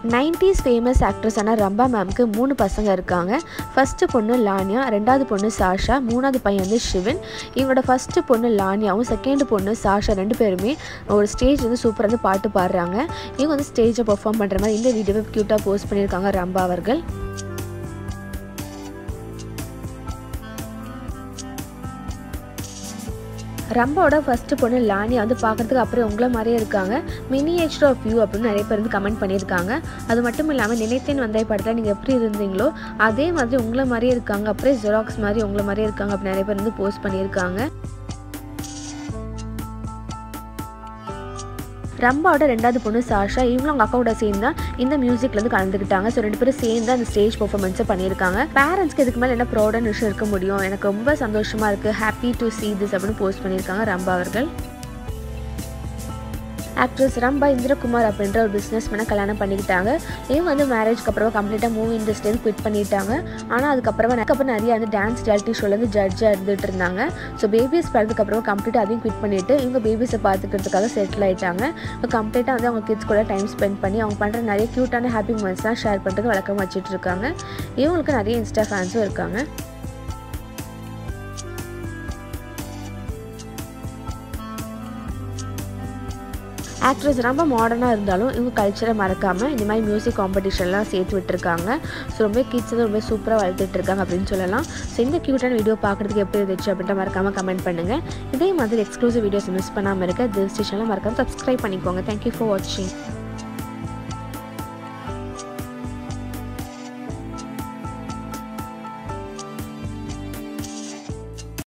nineties famous ஆக்ட்ரஸான ரம்பா மேம்க்கு மூணு பசங்க இருக்காங்க ஃபஸ்ட்டு பொண்ணு லானியா ரெண்டாவது பொண்ணு சாஷா மூணாவது பையன் வந்து சிவன் இவங்களோட ஃபஸ்ட்டு பொண்ணு லானியாவும் செகண்ட் பொண்ணு சாஷா ரெண்டு பேருமே ஒரு ஸ்டேஜ் வந்து சூப்பராக வந்து பாட்டு பாடுறாங்க இவங்க வந்து ஸ்டேஜை பெர்ஃபார்ம் பண்ணுற மாதிரி இந்த வீடியோவை க்யூட்டாக போஸ்ட் பண்ணியிருக்காங்க ரம்பா அவர்கள் ரம்பாவோட ஃபஸ்ட்டு பொண்ணு லானியா வந்து பார்க்கறதுக்கு அப்புறம் உங்களை மாதிரியே இருக்காங்க மினியேச்சர் ஆஃப் யூ அப்படின்னு நிறைய பேர் வந்து கமெண்ட் பண்ணியிருக்காங்க அது மட்டும் இல்லாமல் நினைத்தேன் வந்தாய் படத்தில் நீங்கள் எப்படி இருந்தீங்களோ அதே மாதிரி உங்களை மாதிரியே இருக்காங்க அப்புறம் ஜெராக்ஸ் மாதிரி உங்களை மாதிரியே இருக்காங்க அப்படின்னு நிறைய பேர் வந்து போஸ்ட் பண்ணியிருக்காங்க ரம்பாவோட ரெண்டாவது பொண்ணு சாஷா இவங்களும் அவங்க அக்காவோட சேர்ந்து தான் இந்த மியூசிக்ல இருந்து கலந்துக்கிட்டாங்க ஸோ ரெண்டு பேரும் சேர்ந்து அந்த ஸ்டேஜ் பெர்ஃபார்மன்ஸை பண்ணியிருக்காங்க பேரண்ட்ஸ்க்கு இதுக்கு மேலே என்ன ப்ரௌடான விஷயம் இருக்க முடியும் எனக்கு ரொம்ப சந்தோஷமா இருக்கு ஹாப்பி டு see this அப்படின்னு போஸ்ட் பண்ணியிருக்காங்க ரம்பா அவர்கள் ஆக்ட்ரஸ் ரம்பா இந்திரகுமார் அப்படின்ற ஒரு பிஸ்னஸ் மேனை கல்யாணம் பண்ணிக்கிட்டாங்க இவங்க வந்து மேரேஜ்க்கு அப்புறம் கம்ப்ளீட்டாக மூவி இண்டஸ்ட்ரியில் குவிட் பண்ணிட்டாங்க ஆனால் அதுக்கப்புறமா அதுக்கப்புறம் நிறைய வந்து டான்ஸ் ரியாலிட்டி ஷோவில் வந்து ஜட்ஜாக இருந்துட்டு இருந்தாங்க ஸோ பேபிஸ் பிறந்ததுக்கப்புறம் கம்ப்ளீட்டாக அதையும் குவிட் பண்ணிவிட்டு இவங்க பேபிஸை பார்த்துக்கிறதுக்காக செட்டில் ஆயிட்டாங்க இப்போ கம்ப்ளீட்டாக வந்து அவங்க கிட்ஸ் கூட டைம் ஸ்பெண்ட் பண்ணி அவங்க பண்ணுற நிறைய க்யூட்டான ஹாப்பி மூமெண்ட்ஸ்லாம் ஷேர் பண்ணுறதுக்கு வழக்கம் வச்சுட்டு இருக்காங்க இவங்களுக்கு நிறைய இன்ஸ்டா ஃபேன்ஸும் இருக்காங்க ஆக்ட்ரஸ் ரொம்ப மாடர்னாக இருந்தாலும் இவங்க கல்ச்சரை மறக்காமல் இந்த மாதிரி மியூசிக் காம்படிஷன்லாம் சேர்த்து விட்டுருக்காங்க ஸோ ரொம்ப கிட்ஸ் வந்து ரொம்ப சூப்பராக வளர்த்துட்டு இருக்காங்க அப்படின்னு சொல்லலாம் ஸோ இந்த க்யூட்டான வீடியோ பார்க்குறதுக்கு எப்படி இருந்துச்சு அப்படின்ட்டு மறக்காமல் கமெண்ட் பண்ணுங்கள் இதே மாதிரி எக்ஸ்க்ளூசிவ் வீடியோஸ் மிஸ் பண்ணாமல் இருக்க தில் ஸ்டேஷனில் மறக்காமல் சப்ஸ்கிரைப் பண்ணிக்கோங்க தேங்க்யூ ஃபார் வாட்சிங்